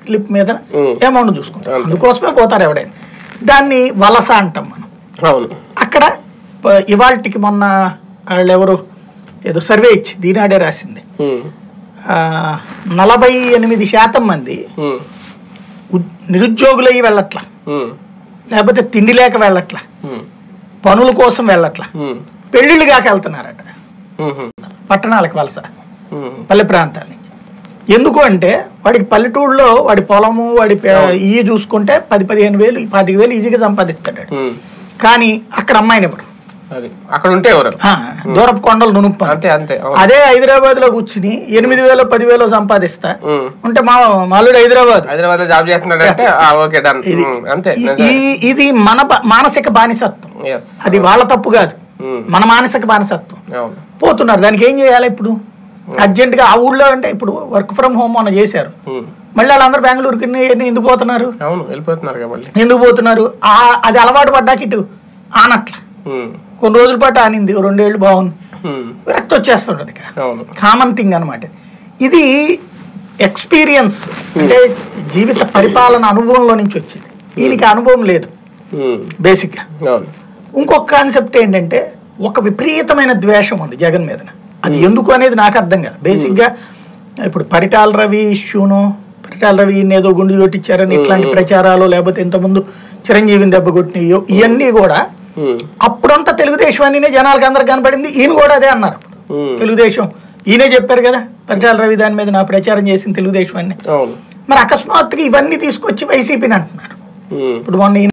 Slip మీద ఉమ్. Amount చూసుకుంటారు అంతే. అందుకోసమే పోతారు ఎవడైనా దాన్ని వలస అంటాం మనం అవును అక్కడ ప- ఇవాళకి మొన్న వాళ్ళు ఎవరు ఏదో సర్వే ఇచ్చి దీనాడే రాసింది ఉమ్, ఆ, నలభై ఎనిమిది శాతం మంది ఉమ్, ఉద్- నిరుద్యోగులయ్యి వెళ్ళట్లా ఉమ్, లేకపోతే తిండి లేక వెళ్ళట్లా ఉమ్, పనుల కోసం వెళ్ళట్లా ఉమ్, పెళ్ళిళ్ళు కాక వెళ్తున్నారట ఉమ్, పట్టణాలకు వలస ఉమ్, పల్లె ప్రాంతాల నుంచి ఎందుకు అంటే వాడికి పల్లెటూరులో వాడి పొలము వాడి పే- ఇవి చూసుకుంటే పది పదిహేను వేలు పాతిక వేలు ఈజీగా సంపాదిస్తాడు వాడు. ఉమ్. కానీ అక్కడ అమ్మాయిని ఇవ్వడు అది అక్కడ ఉంటే ఎవరు ఆ, దూరపు కొండలు నునుపు అంతే అంతే అవును. అదే హైదరాబాద్ లో కూర్చుని ఎనిమిది వేలు పదివేలు సంపాదిస్తా ఉమ్. ఉంటే మా మాలుడు హైదరాబాద్ హైదరాబాద్ లో జాబ్ చేస్తున్నాడు అంటే ఓకే డన్ ఉమ్, అంతే ఈ- ఈ- ఇది మన బ- మానసిక బానిసత్వం ఎస్ అది వాళ్ళ తప్పు కాదు ఉమ్, మన మానసిక బానిసత్వం అవును పోతున్నారు దానికి ఏం చేయాలి ఇప్పుడు అర్జెంట్ గా ఆ ఊళ్ళో అంటే ఇప్పుడు వర్క్ ఫ్రమ్ హోమ్ మనం చేశారు ఉమ్, మళ్ళీ వాళ్ళందరూ బెంగళూరుకి ఎన్ని- ఎందుకు పోతున్నారు అవును వెళ్ళిపోతున్నారు కాబట్టి ఎందుకు పోతున్నారు ఆ అది అలవాటు పడ్డాక ఇటు ఆనట్ల ఉమ్, కొన్ని రోజుల పాటు ఆనింది ఓ రెండేళ్ళు బాగుంది ఉమ్, విరక్తి వచ్చేస్తుంటది ఇక్కడ అవును కామన్ థింగ్ అనమాట ఇది ఎక్స్పీరియన్స్ అంటే జీవిత పరిపాలన అనుభవంలో నుంచి వచ్చింది దీనికి అనుభవం లేదు ఉమ్, బేసిక్గా అవును ఇంకొక కాన్సెప్ట్ ఏంటంటే ఒక విపరీతమైన ద్వేషం ఉంది జగన్ మీద అది ఎందుకు అనేది నాకు అర్థం కాదు బేసిక్గా ఇప్పుడు పరిటాల రవి ఇష్యూను పరిటాల రవి ఈయన్ని ఏదో గుండు కొట్టించారని ఇట్లాంటి ప్రచారాలు లేకపోతే ఇంతకుముందు చిరంజీవిని దెబ్బ కొట్టినయో ఇవన్నీ కూడా ఉమ్, అప్పుడంతా తెలుగుదేశం అనినే జనాలకు అందరికి కనపడింది ఈయన కూడా అదే అన్నారు ఉమ్, తెలుగుదేశం ఈయనే చెప్పారు కదా పరిటాల రవి దాని మీద నా ప్రచారం చేసింది తెలుగుదేశం అని అవును మరి అకస్మాత్తుగా ఇవన్నీ తీసుకొచ్చి వైసీపీని అంటున్నారు ఉమ్, ఇప్పుడు మొన్న ఈయన